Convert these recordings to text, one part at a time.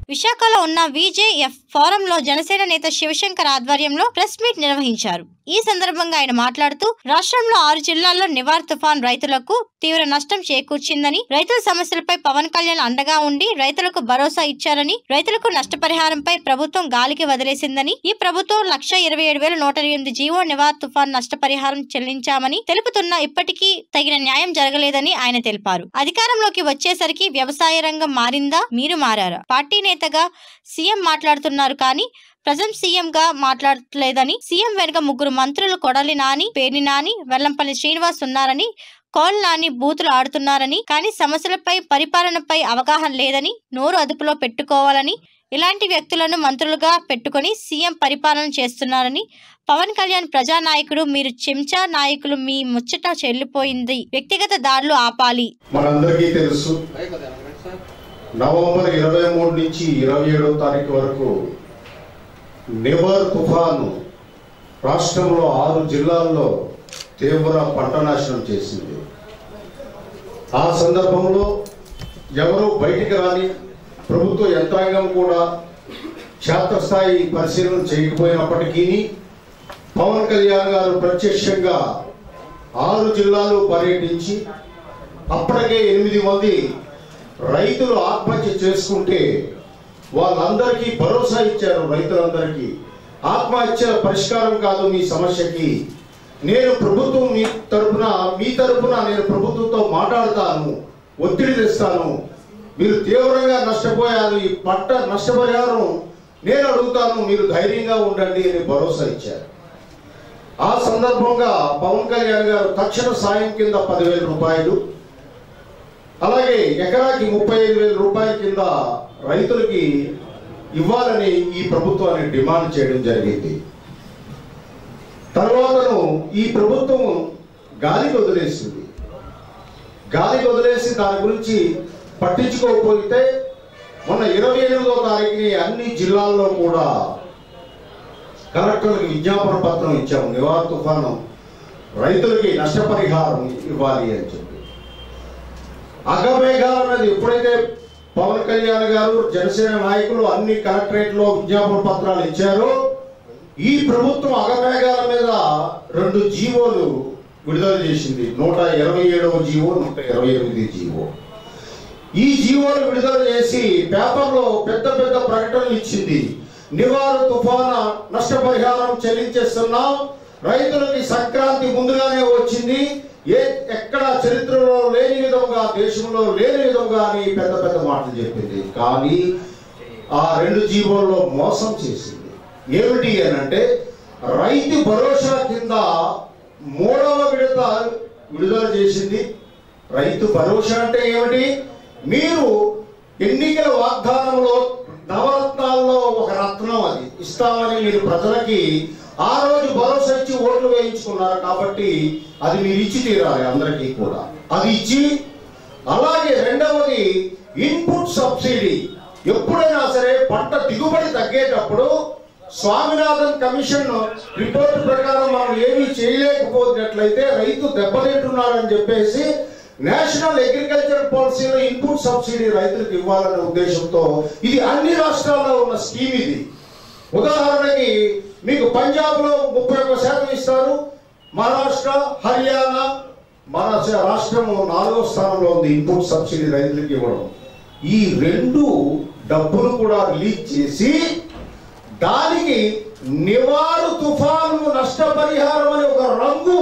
విశాఖలో ఉన్న విజేఎఫ్ ఫోరంలో జనసేన నేత శివశంకర్ ఆధ్వర్యంలో ప్రెస్ మీట్ నిర్వహించారు ఈ సందర్భంగా ఆయన మాట్లాడుతూ రాష్ట్రంలో ఆరు జిల్లాల్లో నివార్ తుఫాన్ రైతులకు తీవ్ర నష్టం చేకూర్చిందని రైతుల సమస్యలపై పవన్ కళ్యాణ్ అండగా ఉండి రైతులకు భరోసా ఇచ్చారని రైతులకు నష్టపరిహారంపై ప్రభుత్వం గాలికి వదిలేసిందని ఈ ప్రభుత్వం లక్ష ఇరవై ఏడు వేల నూట ఎనిమిది జీవో నివార్ తుఫాన్ నష్టపరిహారం చెల్లించామని తెలుపుతున్నా ఇప్పటికీ తగిన న్యాయం జరగలేదని ఆయన తెలిపారు అధికారంలోకి వచ్చేసరికి వ్యవసాయ రంగం మారిందా మీరు మారారా పార్టీ నేతగా సీఎం మాట్లాడుతున్నారు కానీ ప్రజెంట్ సీఎం గా మాట్లాడలేదని సీఎం వెనుక ముగ్గురు మంత్రులు కొడలి నాని పేర్ని నాని వెల్లంపల్లి శ్రీనివాస్ ఉన్నారని కోల్ నాని బూతులు ఆడుతున్నారని కానీ సమస్యలపై పరిపాలనపై అవగాహన లేదని నోరు అదుపులో పెట్టుకోవాలని ఇలాంటి వ్యక్తులను మంత్రులుగా పెట్టుకొని సీఎం పరిపాలన చేస్తున్నారని పవన్ కళ్యాణ్ ప్రజానాయకుడు మీరు చెంచా నాయకులు మీ ముచ్చట చెల్లిపోయింది వ్యక్తిగత దాడులు ఆపాలి మనందరికీ తెలుసు నవంబర్ ఇరవై మూడు నుంచి ఇరవై ఏడవ తారీఖు వరకు నివర్ తుఫాను రాష్ట్రంలో ఆరు జిల్లాల్లో తీవ్ర పంట నాశనం చేసింది ఆ సందర్భంలో ఎవరూ బయటికి రాని ప్రభుత్వ యంత్రాంగం కూడా క్షేత్రస్థాయి పరిశీలన చేయకపోయినప్పటికీ పవన్ కళ్యాణ్ గారు ప్రత్యక్షంగా ఆరు జిల్లాలు పర్యటించి అప్పటికే ఎనిమిది మంది రైతులు ఆత్మహత్య చేసుకుంటే వాళ్ళందరికీ భరోసా ఇచ్చారు రైతులందరికీ ఆత్మహత్య పరిష్కారం కాదు మీ సమస్యకి నేను ప్రభుత్వం మీ తరపున మీ తరపున నేను ప్రభుత్వంతో మాట్లాడతాను ఒత్తిడి తెస్తాను మీరు తీవ్రంగా నష్టపోయారు ఈ పంట నష్టపరిహారం నేను అడుగుతాను మీరు ధైర్యంగా ఉండండి అని భరోసా ఇచ్చారు ఆ సందర్భంగా పవన్ కళ్యాణ్ గారు తక్షణ సాయం కింద పదివేల రూపాయలు అలాగే ఎకరాకి ముప్పై ఐదు వేల రూపాయల కింద రైతులకి ఇవ్వాలని ఈ ప్రభుత్వాన్ని డిమాండ్ చేయడం జరిగింది తర్వాతను ఈ ప్రభుత్వం గాలికి వదిలేసింది గాలికి వదిలేసి దాని గురించి పట్టించుకోకపోతే మొన్న ఇరవై ఎనిమిదో తారీఖుని అన్ని జిల్లాల్లో కూడా కలెక్టర్లకు విజ్ఞాపన పత్రం ఇచ్చాము నివార్ తుఫాను రైతులకి నష్టపరిహారం ఇవ్వాలి అని చెప్పి అగమేఘాల మీద ఎప్పుడైతే పవన్ కళ్యాణ్ గారు జనసేన నాయకులు అన్ని కలెక్టరేట్ లో విజ్ఞాపన పత్రాలు ఇచ్చారో ఈ ప్రభుత్వం అగమేఘాల మీద రెండు జీవోలు విడుదల చేసింది నూట ఇరవై ఏడవ జీవో నూట ఇరవై ఎనిమిది జీవో ఈ జీవోలు విడుదల చేసి పేపర్లో పెద్ద పెద్ద ప్రకటనలు ఇచ్చింది నివారు తుఫాన నష్టపరిహారం చెల్లించేస్తున్నాం రైతులకి సంక్రాంతి ముందుగానే వచ్చింది ఏ ఎక్కడ చరిత్రలో లేని విధంగా దేశంలో లేని విధంగా అని పెద్ద పెద్ద మాటలు చెప్పింది కానీ ఆ రెండు జీవోల్లో మోసం చేసింది ఏమిటి అని అంటే రైతు భరోసా కింద మూడవ విడత విడుదల చేసింది రైతు భరోసా అంటే ఏమిటి మీరు ఎన్నికల వాగ్దానంలో నవరత్నాల్లో ఒక రత్నం అది ఇస్తామని మీరు ప్రజలకి ఆ రోజు భరోసా ఇచ్చి ఓట్లు వేయించుకున్నారు కాబట్టి అది మీరు ఇచ్చి తీరాలి అందరికీ కూడా అది ఇచ్చి అలాగే రెండవది ఇన్పుట్ సబ్సిడీ ఎప్పుడైనా సరే పంట దిగుబడి తగ్గేటప్పుడు స్వామినాథన్ కమిషన్ రిపోర్ట్ ప్రకారం మనం ఏమీ చేయలేకపోతున్నట్లయితే రైతు దెబ్బతింటున్నాడని చెప్పేసి నేషనల్ అగ్రికల్చర్ పాలసీలో ఇన్పుట్ సబ్సిడీ రైతులకు ఇవ్వాలనే ఉద్దేశంతో ఇది అన్ని రాష్ట్రాల్లో ఉన్న స్కీమ్ ఇది ఉదాహరణకి మీకు పంజాబ్ లో ముప్పై ఒక్క శాతం ఇస్తారు మహారాష్ట్ర హర్యానా మన స- రాష్ట్రం నాలుగో స్థానంలో ఉంది ఇన్పుట్ సబ్సిడీ రైతులకు ఇవ్వడం ఈ రెండు డబ్బులు కూడా రిలీజ్ చేసి దానికి నివారు తుఫాను నష్టపరిహారం అనే ఒక రంగు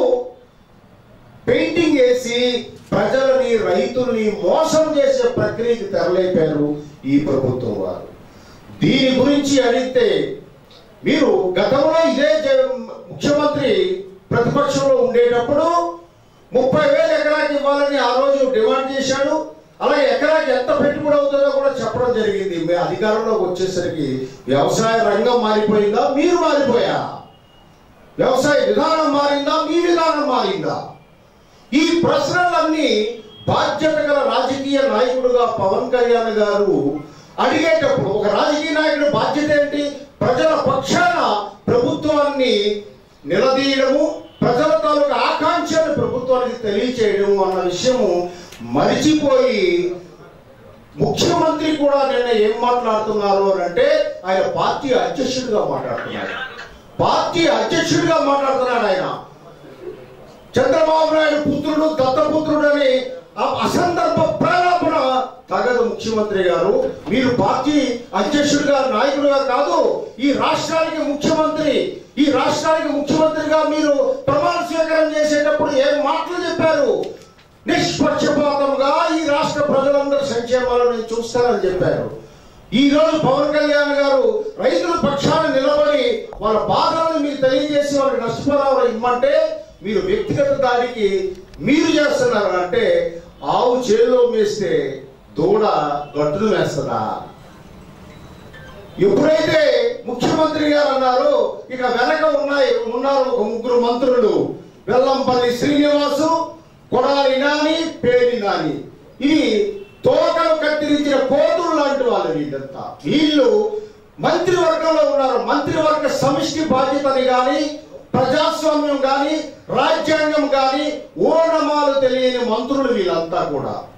పెయింటింగ్ వేసి ప్రజలని రైతుల్ని మోసం చేసే ప్రక్రియకి తెరలేపారు ఈ ప్రభుత్వం వారు దీని గురించి అడిగితే మీరు గతంలో ఇదే జ- ముఖ్యమంత్రి ప్రతిపక్షంలో ఉండేటప్పుడు ముప్పై వేలు ఎకరాకి ఇవ్వాలని ఆ రోజు డిమాండ్ చేశాడు అలాగే ఎకరాకి ఎంత పెట్టుబడి అవుతుందో కూడా చెప్పడం జరిగింది మీ అధికారంలోకి వచ్చేసరికి వ్యవసాయ రంగం మారిపోయిందా మీరు మారిపోయా వ్యవసాయ విధానం మారిందా మీ విధానం మారిందా ఈ ప్రశ్నలన్నీ బాధ్యత గల రాజకీయ నాయకుడుగా పవన్ కళ్యాణ్ గారు అడిగేటప్పుడు ఒక రాజకీయ నాయకుడి బాధ్యత ఏంటి ప్రజల పక్షాన ప్రభుత్వాన్ని నిలదీయడము ప్రజల తాలూకు ఆకాంక్షలు ప్రభుత్వానికి తెలియచేయడము అన్న విషయము మరిచిపోయి ముఖ్యమంత్రి కూడా నిన్న ఏం మాట్లాడుతున్నారు అని అంటే ఆయన పార్టీ అధ్యక్షుడిగా మాట్లాడుతున్నారు పార్టీ అధ్యక్షుడిగా మాట్లాడుతున్నాడు ఆయన చంద్రబాబు నాయుడు పుత్రుడు దత్తపుత్రుడు అని ఆ అసందర్భ ప్రేరేపణ తగదు ముఖ్యమంత్రి గారు మీరు పార్టీ అధ్యక్షుడిగా నాయకుడిగా కాదు ఈ రాష్ట్రానికి ముఖ్యమంత్రి ఈ రాష్ట్రానికి ముఖ్యమంత్రిగా మీరు ప్రమాణ స్వీకారం చేసేటప్పుడు ఏం మాటలు చెప్పారు నిష్పక్షపాతంగా ఈ రాష్ట్ర ప్రజలందరి సంక్షేమాలను నేను చూస్తానని చెప్పారు ఈ రోజు పవన్ కళ్యాణ్ గారు రైతుల పక్షాన నిలబడి వాళ్ళ బాధలను మీకు తెలియజేసి వాళ్ళకి నష్టపరాలు ఇమ్మంటే మీరు వ్యక్తిగత దాడికి మీరు చేస్తున్నారు అంటే ఆవు చేలో మేస్తే దూడ గట్టును వేస్తుందా ఎప్పుడైతే ముఖ్యమంత్రి గారు అన్నారు ఇక వెనక ఉన్నాయి ఉన్నారు ఒక ముగ్గురు మంత్రులు వెల్లంపల్లి శ్రీనివాసు కొడాలి నాని పేరి నాని ఇవి తోకలు కత్తిరించిన కోతులు లాంటి వాళ్ళు వీళ్ళంతా వీళ్ళు మంత్రివర్గంలో ఉన్నారు మంత్రివర్గ సమిష్టి బాధ్యతని గాని ప్రజాస్వామ్యం గాని రాజ్యాంగం గాని ఓనమాలు తెలియని మంత్రులు వీళ్ళంతా కూడా